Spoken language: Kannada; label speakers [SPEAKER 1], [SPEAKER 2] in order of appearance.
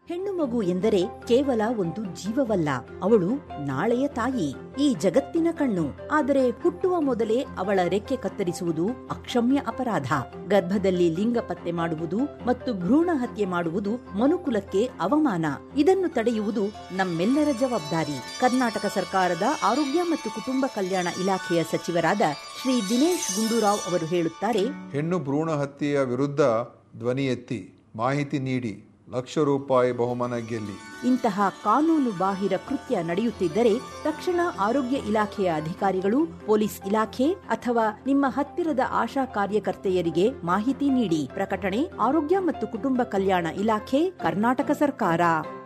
[SPEAKER 1] ಹೆಣ್ಣು ಮಗು ಎಂದರೆ ಕೇವಲ ಒಂದು ಜೀವವಲ್ಲ ಅವಳು ನಾಳೆಯ ತಾಯಿ ಈ ಜಗತ್ತಿನ ಕಣ್ಣು ಆದರೆ ಹುಟ್ಟುವ ಮೊದಲೇ ಅವಳ ರೆಕ್ಕೆ ಕತ್ತರಿಸುವುದು ಅಕ್ಷಮ್ಯ ಅಪರಾಧ ಗರ್ಭದಲ್ಲಿ ಲಿಂಗ ಪತ್ತೆ ಮಾಡುವುದು ಮತ್ತು ಭ್ರೂಣ ಹತ್ಯೆ ಮಾಡುವುದು ಮನುಕುಲಕ್ಕೆ ಅವಮಾನ ಇದನ್ನು ತಡೆಯುವುದು ನಮ್ಮೆಲ್ಲರ ಜವಾಬ್ದಾರಿ ಕರ್ನಾಟಕ ಸರ್ಕಾರದ ಆರೋಗ್ಯ ಮತ್ತು ಕುಟುಂಬ ಕಲ್ಯಾಣ ಇಲಾಖೆಯ ಸಚಿವರಾದ ಶ್ರೀ ದಿನೇಶ್ ಗುಂಡೂರಾವ್ ಅವರು ಹೇಳುತ್ತಾರೆ
[SPEAKER 2] ಹೆಣ್ಣು ಭ್ರೂಣ ಹತ್ಯೆಯ ವಿರುದ್ಧ ಧ್ವನಿ ಎತ್ತಿ ಮಾಹಿತಿ ನೀಡಿ ಲಕ್ಷ ರೂಪಾಯಿ ಬಹುಮಾನ ಗೆಲ್ಲಿ
[SPEAKER 1] ಇಂತಹ ಕಾನೂನು ಬಾಹಿರ ಕೃತ್ಯ ನಡೆಯುತ್ತಿದ್ದರೆ ತಕ್ಷಣ ಆರೋಗ್ಯ ಇಲಾಖೆಯ ಅಧಿಕಾರಿಗಳು ಪೊಲೀಸ್ ಇಲಾಖೆ ಅಥವಾ ನಿಮ್ಮ ಹತ್ತಿರದ ಆಶಾ ಕಾರ್ಯಕರ್ತೆಯರಿಗೆ ಮಾಹಿತಿ ನೀಡಿ ಪ್ರಕಟಣೆ ಆರೋಗ್ಯ ಮತ್ತು ಕುಟುಂಬ ಕಲ್ಯಾಣ ಇಲಾಖೆ ಕರ್ನಾಟಕ ಸರ್ಕಾರ